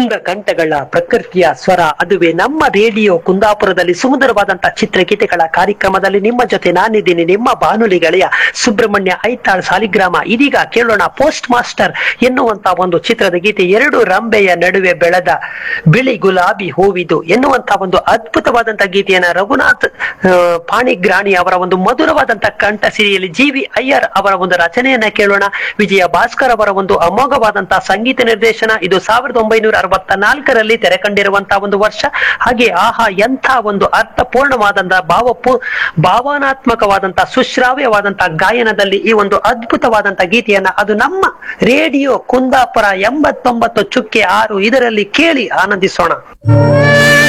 ಕುಂದ ಕಂಠಗಳ ಪ್ರಕೃತಿಯ ಸ್ವರ ಅದುವೇ ನಮ್ಮ ರೇಡಿಯೋ ಕುಂದಾಪುರದಲ್ಲಿ ಸುಂದರವಾದಂತಹ ಚಿತ್ರಗೀತೆಗಳ ಕಾರ್ಯಕ್ರಮದಲ್ಲಿ ನಿಮ್ಮ ಜೊತೆ ನಾನಿದ್ದೀನಿ ನಿಮ್ಮ ಬಾನುಲಿ ಗೆಳೆಯ ಸುಬ್ರಹ್ಮಣ್ಯ ಐತಾಳ್ ಸಾಲಿಗ್ರಾಮ ಇದೀಗ ಕೇಳೋಣ ಪೋಸ್ಟ್ ಮಾಸ್ಟರ್ ಎನ್ನುವಂತ ಒಂದು ಚಿತ್ರದ ಗೀತೆ ಎರಡು ರಂಬೆಯ ನಡುವೆ ಬೆಳೆದ ಬಿಳಿ ಗುಲಾಬಿ ಹೂವಿದು ಎನ್ನುವಂತ ಒಂದು ಅದ್ಭುತವಾದಂತಹ ಗೀತೆಯನ್ನ ರಘುನಾಥ್ ಆ, ಪಾಣಿಗ್ರಾಣಿ ಅವರ ಒಂದು ಮಧುರವಾದಂತಹ ಕಂಠ ಸಿರಿಯಲ್ಲಿ ಜಿ ವಿ ಅಯ್ಯರ್ ಅವರ ಒಂದು ರಚನೆಯನ್ನ ಕೇಳೋಣ ವಿಜಯ ಭಾಸ್ಕರ್ ಅವರ ಒಂದು ಅಮೋಘವಾದಂತಹ ಸಂಗೀತ ನಿರ್ದೇಶನ ಇದು ಸಾವಿರದ ಒಂಬೈನೂರ ಅರವತ್ತ ನಾಲ್ಕರಲ್ಲಿ ತೆರೆ ಕಂಡಿರುವಂತಹ ಒಂದು ವರ್ಷ ಹಾಗೆ ಆಹಾ ಎಂಥ ಒಂದು ಅರ್ಥಪೂರ್ಣವಾದಂತಹ ಭಾವಪೂ ಭಾವನಾತ್ಮಕವಾದಂತಹ ಸುಶ್ರಾವ್ಯವಾದಂತಹ ಗಾಯನದಲ್ಲಿ ಈ ಒಂದು ಅದ್ಭುತವಾದಂತಹ ಗೀತೆಯನ್ನ ಅದು ನಮ್ಮ ರೇಡಿಯೋ ಕುಂದಾಪುರ ಎಂಬತ್ತೊಂಬತ್ತು ಚುಕ್ಕೆ ಆರು ಇದರಲ್ಲಿ ಕೇಳಿ ಆನಂದಿಸೋಣ